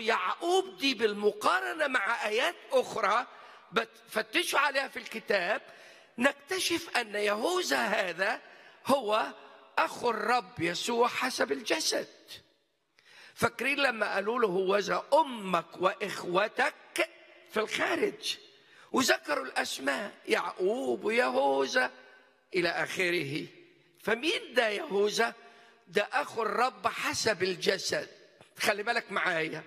يعقوب دي بالمقارنة مع آيات أخرى فتشوا عليها في الكتاب نكتشف أن يهوذا هذا هو أخو الرب يسوع حسب الجسد فاكرين لما قالوا له هوذا أمك وإخوتك في الخارج وذكروا الأسماء يعقوب ويهوذا إلى آخره فمين ده يهوذا ده أخو الرب حسب الجسد خلي بالك معايا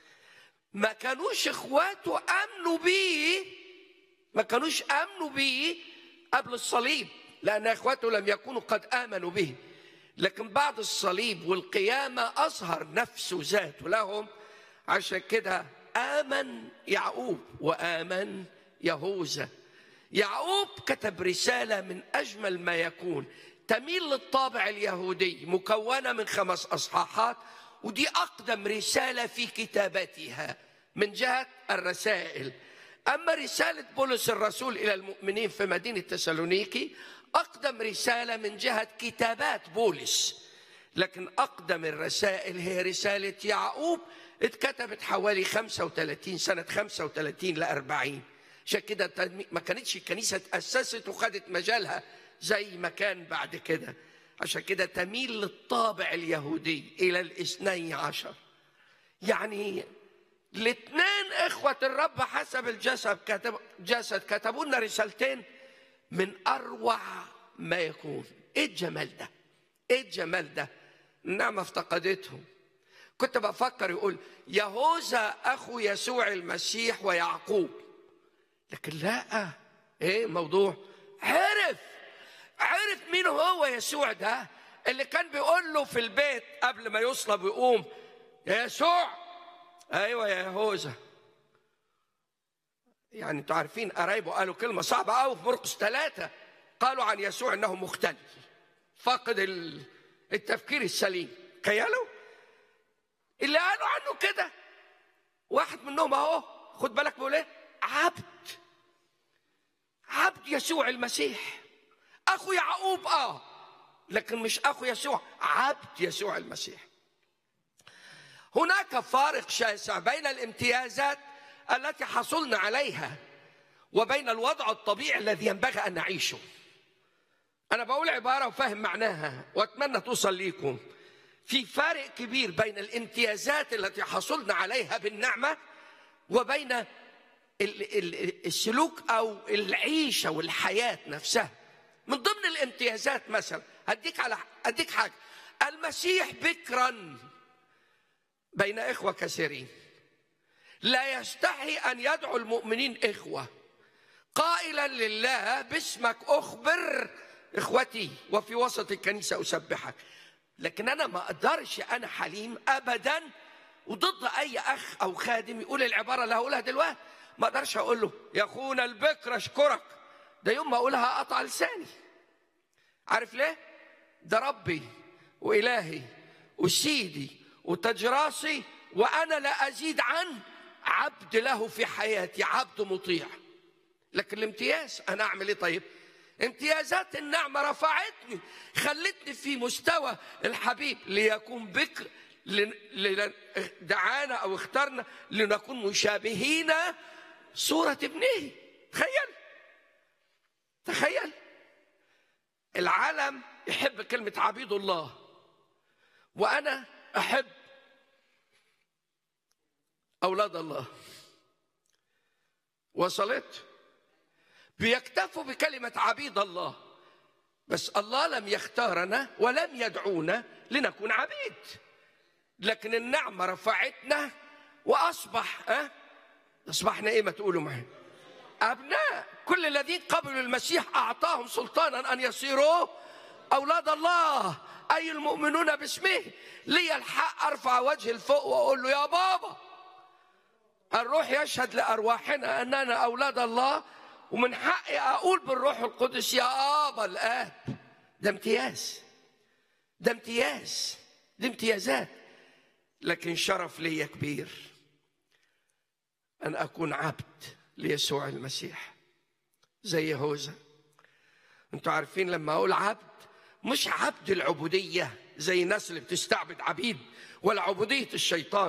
ما كانوش اخواته امنوا بيه ما كانوش امنوا بيه قبل الصليب لان اخواته لم يكونوا قد امنوا به لكن بعد الصليب والقيامه اظهر نفسه ذاته لهم عشان كده امن يعقوب وامن يهوذا يعقوب كتب رساله من اجمل ما يكون تميل للطابع اليهودي مكونه من خمس اصحاحات ودي اقدم رساله في كتابتها من جهه الرسائل اما رساله بولس الرسول الى المؤمنين في مدينه تسالونيكي اقدم رساله من جهه كتابات بولس لكن اقدم الرسائل هي رساله يعقوب اتكتبت حوالي 35 سنه 35 ل 40 عشان كده ما كانتش الكنيسه تاسست وخدت مجالها زي ما كان بعد كده عشان كده تميل للطابع اليهودي إلى الاثني عشر يعني الاثنين إخوة الرب حسب الجسد كتب جسد كتبوا لنا رسالتين من أروع ما يكون إيه الجمال ده؟ إيه الجمال ده؟ النعمة افتقدتهم كنت بفكر يقول يهوذا أخو يسوع المسيح ويعقوب لكن لا إيه موضوع عرف عرف مين هو يسوع ده اللي كان بيقول له في البيت قبل ما يصلب ويقوم يا يسوع ايوه يا يهوذا يعني انتوا عارفين قرايبه قالوا كلمه صعبه قوي في مرقس ثلاثه قالوا عن يسوع انه مختل فاقد التفكير السليم تخيلوا اللي قالوا عنه كده واحد منهم اهو خد بالك بيقول ايه عبد عبد يسوع المسيح اخو يعقوب اه لكن مش اخو يسوع عبد يسوع المسيح هناك فارق شاسع بين الامتيازات التي حصلنا عليها وبين الوضع الطبيعي الذي ينبغي ان نعيشه انا بقول عباره وفاهم معناها واتمنى توصل ليكم في فارق كبير بين الامتيازات التي حصلنا عليها بالنعمه وبين السلوك او العيشه والحياه نفسها من ضمن الامتيازات مثلا هديك على اديك حاجه المسيح بكرا بين اخوه كثيرين لا يستحي ان يدعو المؤمنين اخوه قائلا لله باسمك اخبر اخوتي وفي وسط الكنيسه اسبحك لكن انا ما اقدرش انا حليم ابدا وضد اي اخ او خادم يقول العباره اللي هقولها دلوقتي ما اقدرش اقول له يا اخونا البكر اشكرك ده يوم ما اقولها اقطع لساني عارف ليه ده ربي والهي وسيدي وتاج راسي وانا لا ازيد عنه عبد له في حياتي عبد مطيع لكن الامتياز انا اعمل ايه طيب امتيازات النعمه رفعتني خلتني في مستوى الحبيب ليكون بكر دعانا او اخترنا لنكون مشابهين صوره ابنه تخيل تخيل العالم يحب كلمة عبيد الله وأنا أحب أولاد الله وصلت بيكتفوا بكلمة عبيد الله بس الله لم يختارنا ولم يدعونا لنكون عبيد لكن النعمة رفعتنا وأصبح أه؟ أصبحنا إيه ما تقولوا معي أبناء كل الذين قبلوا المسيح أعطاهم سلطانا أن يصيروا أولاد الله أي المؤمنون باسمه لي الحق أرفع وجه الفوق وأقول له يا بابا الروح يشهد لأرواحنا أننا أولاد الله ومن حقي أقول بالروح القدس يا أبا الآب ده امتياز ده امتياز دي امتيازات لكن شرف لي كبير أن أكون عبد ليسوع المسيح زي يهوذا انتوا عارفين لما اقول عبد مش عبد العبوديه زي الناس اللي بتستعبد عبيد ولا عبوديه الشيطان